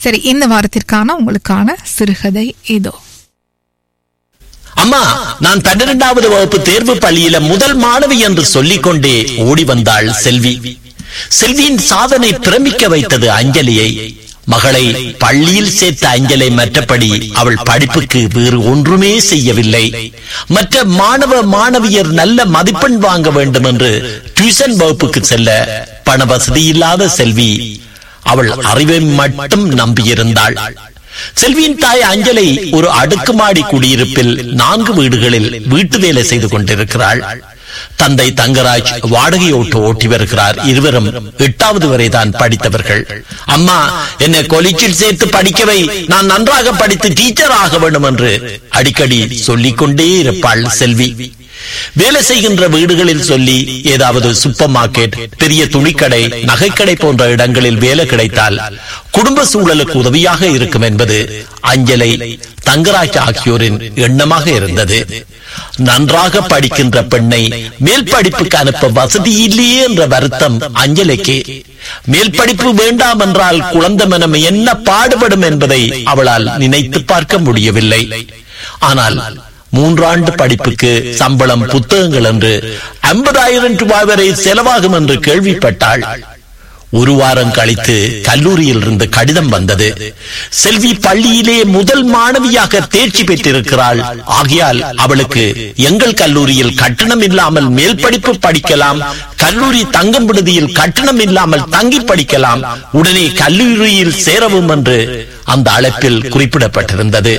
சரி இந்த வாரத்திற்கான உங்களுக்கான சிறுகதை இதோ அம்மா நான் பன்னிரெண்டாவது வகுப்பு தேர்வு பள்ளியில முதல் மாணவி என்று சொல்லிக் கொண்டே ஓடி வந்தாள் செல்வி செல்வியின் சாதனை பிரமிக்க வைத்தது அஞ்சலியை மகளை பள்ளியில் சேர்த்த அஞ்சலை மற்றபடி அவள் படிப்புக்கு வேறு ஒன்றுமே செய்யவில்லை மற்ற மாணவ மாணவியர் நல்ல மதிப்பெண் வாங்க வேண்டும் என்று டியூஷன் வகுப்புக்கு செல்ல பண வசதி இல்லாத செல்வி அவள் அறிவை மட்டும் நம்பியிருந்தாள் செல்வியின் தாய் அஞ்சலை ஒரு அடுக்குமாடி குடியிருப்பில் நான்கு வீடுகளில் வீட்டு வேலை செய்து கொண்டிருக்கிறாள் தந்தை தங்கராஜ் வாடகை ஓட்டு ஓட்டி வருகிறார் இருவரும் எட்டாவது வரை தான் படித்தவர்கள் அம்மா என்னை கொலிச்சில் சேர்த்து படிக்கவை நான் நன்றாக படித்து டீச்சர் ஆக வேண்டும் என்று அடிக்கடி சொல்லிக் கொண்டே இருப்பாள் செல்வி வேலை செய்கின்ற வீடுகளில் சொல்லி ஏதாவது சூப்பர் மார்க்கெட் பெரிய துணிக்கடை நகைக்கடை போன்ற இடங்களில் வேலை கிடைத்தால் குடும்ப சூழலுக்கு உதவியாக இருக்கும் என்பது அஞ்சலை தங்கராஜ் ஆகியோரின் எண்ணமாக இருந்தது நன்றாக படிக்கின்ற பெண்ணை மேல் படிப்புக்கு அனுப்ப வசதி இல்லையே என்ற வருத்தம் அஞ்சலிக்கு மேல் படிப்பு வேண்டாம் என்றால் குழந்தை மனம் என்ன பாடுபடும் என்பதை அவளால் நினைத்து பார்க்க முடியவில்லை ஆனால் மூன்றாண்டு படிப்புக்கு சம்பளம் புத்தகங்கள் என்று ஐம்பதாயிரம் ரூபாய் வரை செலவாகும் என்று கேள்விப்பட்டாள் ஒரு வாரம் கழித்து கல்லூரியில் இருந்து கடிதம் வந்தது செல்வி பள்ளியிலே முதல் மாணவியாக தேர்ச்சி பெற்றிருக்கிறாள் ஆகையால் அவளுக்கு எங்கள் கல்லூரியில் கட்டணம் இல்லாமல் மேல் படிப்பு படிக்கலாம் கல்லூரி தங்கும் விடுதியில் கட்டணம் இல்லாமல் தங்கி படிக்கலாம் உடனே கல்லூரியில் சேரவும் என்று அந்த அழைப்பில் குறிப்பிடப்பட்டிருந்தது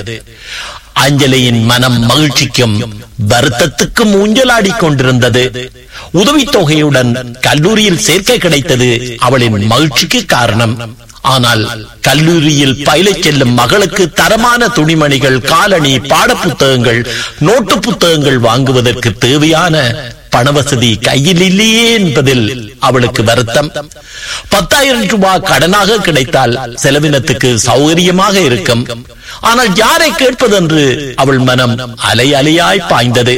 அஞ்சலியின் மனம் மகிழ்ச்சிக்கும் வருத்தத்துக்கும் ஊஞ்சலாடி கொண்டிருந்தது உதவித்தொகையுடன் கல்லூரியில் சேர்க்கை கிடைத்தது அவளின் மகிழ்ச்சிக்கு காரணம் ஆனால் கல்லூரியில் பயிலச் செல்லும் மகளுக்கு தரமான துணிமணிகள் காலணி பாடப்புத்தகங்கள் நோட்டு புத்தகங்கள் வாங்குவதற்கு தேவையான பணவசதி கையில் இல்லையே என்பதில் அவளுக்கு வருத்தம் பத்தாயிரம் ரூபாய் கடனாக கிடைத்தால் செலவினத்துக்கு சௌகரியமாக இருக்கும் ஆனால் யாரை கேட்பதென்று அவள் மனம் அலை அலையாய் பாய்ந்தது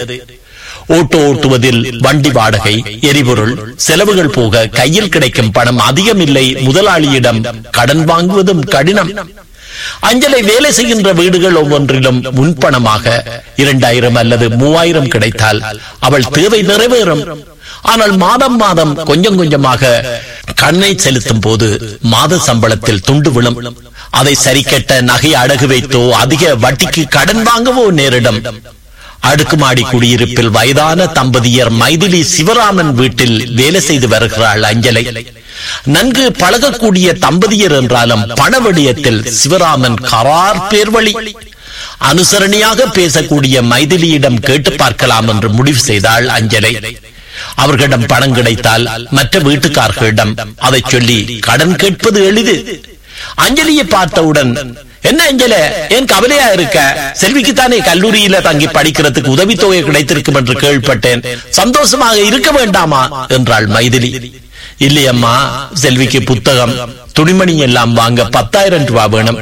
ஓட்டோ ஓட்டுவதில் வண்டி வாடகை எரிபொருள் செலவுகள் போக கையில் கிடைக்கும் பணம் அதிகம் இல்லை முதலாளியிடம் கடன் வாங்குவதும் கடினம் அஞ்சலை வேலை செய்கின்ற வீடுகள் ஒவ்வொன்றிலும் முன்பணமாக இரண்டாயிரம் அல்லது மூவாயிரம் கிடைத்தால் அவள் தேவை நிறைவேறும் ஆனால் மாதம் மாதம் கொஞ்சம் கொஞ்சமாக கண்ணை செலுத்தும் போது மாத சம்பளத்தில் துண்டு விழும் அதை சரிக்கட்ட நகை அடகு வைத்தோ அதிக வட்டிக்கு கடன் வாங்கவோ நேரிடும் அடுக்குமாடி குடியிருப்பில் வயதான தம்பதியர் மைதிலி சிவராமன் வீட்டில் வேலை செய்து வருகிறாள் அஞ்சலை நன்கு பழகக்கூடிய தம்பதியர் என்றாலும் பண விடயத்தில் சிவராமன் கரார் பேர்வழி அனுசரணையாக பேசக்கூடிய மைதிலியிடம் கேட்டு பார்க்கலாம் என்று முடிவு செய்தாள் அஞ்சலை அவர்களிடம் பணம் கிடைத்தால் மற்ற வீட்டுக்காரர்களிடம் அதை சொல்லி கடன் கேட்பது எளிது அஞ்சலியை பார்த்தவுடன் என்ன அஞ்சல ஏன் கவலையா இருக்க செல்விக்கு தானே கல்லூரியில தங்கி படிக்கிறதுக்கு உதவித்தொகை கிடைத்திருக்கும் என்று கேள்விப்பட்டேன் சந்தோஷமாக இருக்க வேண்டாமா என்றாள் மைதிலி இல்லையம்மா செல்விக்கு புத்தகம் துணிமணி எல்லாம் வாங்க பத்தாயிரம் ரூபாய் வேணும்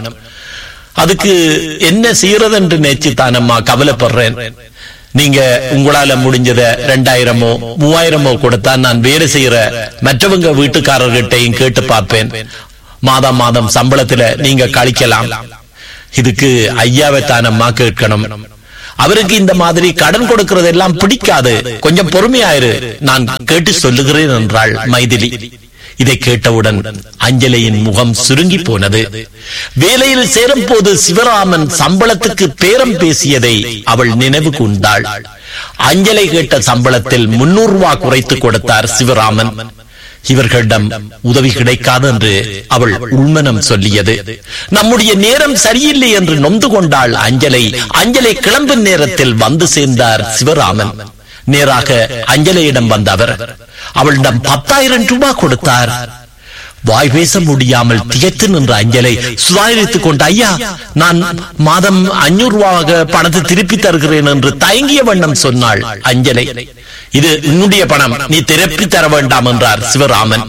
அதுக்கு என்ன செய்யறது என்று நேச்சு தானம்மா கவலைப்படுறேன் நீங்க உங்களால முடிஞ்சத ரெண்டாயிரமோ மூவாயிரமோ கொடுத்தா நான் வேலை செய்யற மற்றவங்க வீட்டுக்காரர்கிட்டையும் கேட்டு பார்ப்பேன் மாதம் மாதம் சம்பளத்துல நீங்க கழிக்கலாம் இதுக்கு ஐயாவை தானம்மா கேட்கணும் அவருக்கு இந்த மாதிரி கடன் கொடுக்கறதெல்லாம் பிடிக்காது கொஞ்சம் பொறுமையாயிரு நான் கேட்டு சொல்லுகிறேன் என்றாள் மைதிலி இதை கேட்டவுடன் அஞ்சலியின் முகம் சுருங்கி போனது வேலையில் சேரும் போது சிவராமன் சம்பளத்துக்கு பேரம் பேசியதை அவள் நினைவு கூர்ந்தாள் அஞ்சலை கேட்ட சம்பளத்தில் முன்னூறு ரூபாய் குறைத்து கொடுத்தார் சிவராமன் இவர்களிடம் உதவி கிடைக்காது என்று அவள் உள்மனம் சொல்லியது நம்முடைய நேரம் சரியில்லை என்று நொந்து கொண்டாள் அஞ்சலை அஞ்சலை கிளம்பும் நேரத்தில் வந்து சேர்ந்தார் சிவராமன் நேராக அஞ்சலியிடம் வந்த அவர் அவளிடம் பத்தாயிரம் ரூபாய் கொடுத்தார் வாய் பேச முடியாமல் திகைத்து நின்ற அஞ்சலை சுதாரித்துக் கொண்டு ஐயா நான் மாதம் அஞ்சூறு ரூபாக பணத்தை திருப்பி தருகிறேன் என்று தயங்கிய வண்ணம் சொன்னாள் அஞ்சலை இது உன்னுடைய பணம் நீ திருப்பி தர வேண்டாம் என்றார் சிவராமன்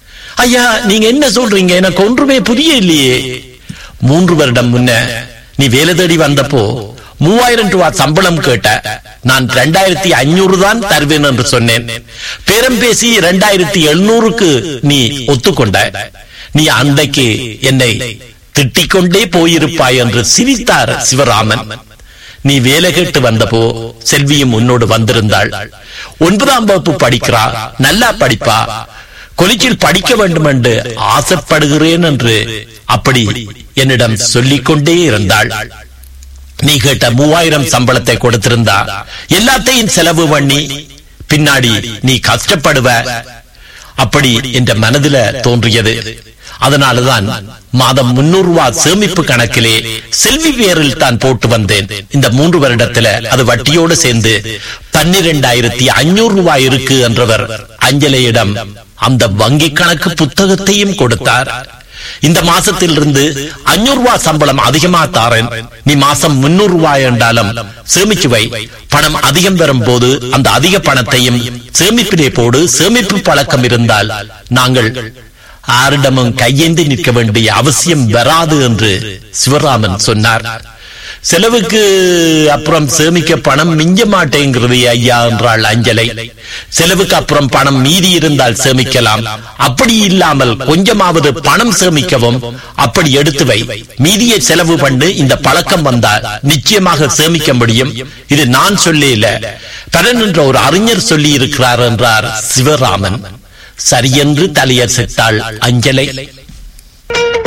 ஐயா நீங்க என்ன சொல்றீங்க எனக்கு ஒன்றுமே புரிய இல்லையே மூன்று வருடம் முன்ன நீ வேலை தேடி வந்தப்போ மூவாயிரம் ரூபாய் சம்பளம் கேட்ட நான் ரெண்டாயிரத்தி ஐநூறு தான் தருவேன் என்று சொன்னேன் பேரம் பேசி ரெண்டாயிரத்தி எழுநூறுக்கு நீ ஒத்துக்கொண்ட நீ அன்றைக்கு என்னை திட்டிக்கொண்டே போயிருப்பாய் என்று சிரித்தார் சிவராமன் நீ வேலை கேட்டு வந்தப்போ செல்வியும் உன்னோடு வந்திருந்தாள் ஒன்பதாம் வகுப்பு படிக்கிறா நல்லா படிப்பா கொலிச்சில் படிக்க வேண்டும் என்று ஆசைப்படுகிறேன் என்று அப்படி என்னிடம் சொல்லிக் கொண்டே இருந்தாள் நீ கேட்ட மூவாயிரம் சம்பளத்தை கொடுத்திருந்தா எல்லாத்தையும் செலவு பண்ணி பின்னாடி நீ கஷ்டப்படுவ அப்படி என்ற மனதில தோன்றியது அதனாலதான் மாதம் முன்னூறு ரூபாய் சேமிப்பு கணக்கிலே செல்வி பேரில் தான் போட்டு வந்தேன் இந்த மூன்று வருடத்துல அது வட்டியோடு சேர்ந்து பன்னிரெண்டாயிரத்தி ஐநூறு ரூபாய் இருக்கு என்றவர் அஞ்சலியிடம் அந்த வங்கி கணக்கு புத்தகத்தையும் கொடுத்தார் இந்த மாசத்திலிருந்து அஞ்சூறு ரூபாய் சம்பளம் அதிகமா தாரேன் நீ மாசம் முன்னூறு ரூபாய் என்றாலும் சேமிச்சு வை பணம் அதிகம் வரும் போது அந்த அதிக பணத்தையும் சேமிப்பிலே போடு சேமிப்பு பழக்கம் இருந்தால் நாங்கள் ஆரிடமும் கையேந்தி நிற்க வேண்டிய அவசியம் வராது என்று சிவராமன் சொன்னார் செலவுக்கு அப்புறம் சேமிக்க பணம் மிஞ்ச மாட்டேங்கிறது ஐயா என்றாள் அஞ்சலை செலவுக்கு அப்புறம் பணம் மீதி இருந்தால் சேமிக்கலாம் அப்படி இல்லாமல் கொஞ்சமாவது பணம் சேமிக்கவும் அப்படி எடுத்து வை மீதியை செலவு பண்ணு இந்த பழக்கம் வந்தால் நிச்சயமாக சேமிக்க முடியும் இது நான் சொல்லல பலன் என்ற ஒரு அறிஞர் சொல்லி இருக்கிறார் என்றார் சிவராமன் சரியென்று தலையசைத்தாள் அஞ்சலை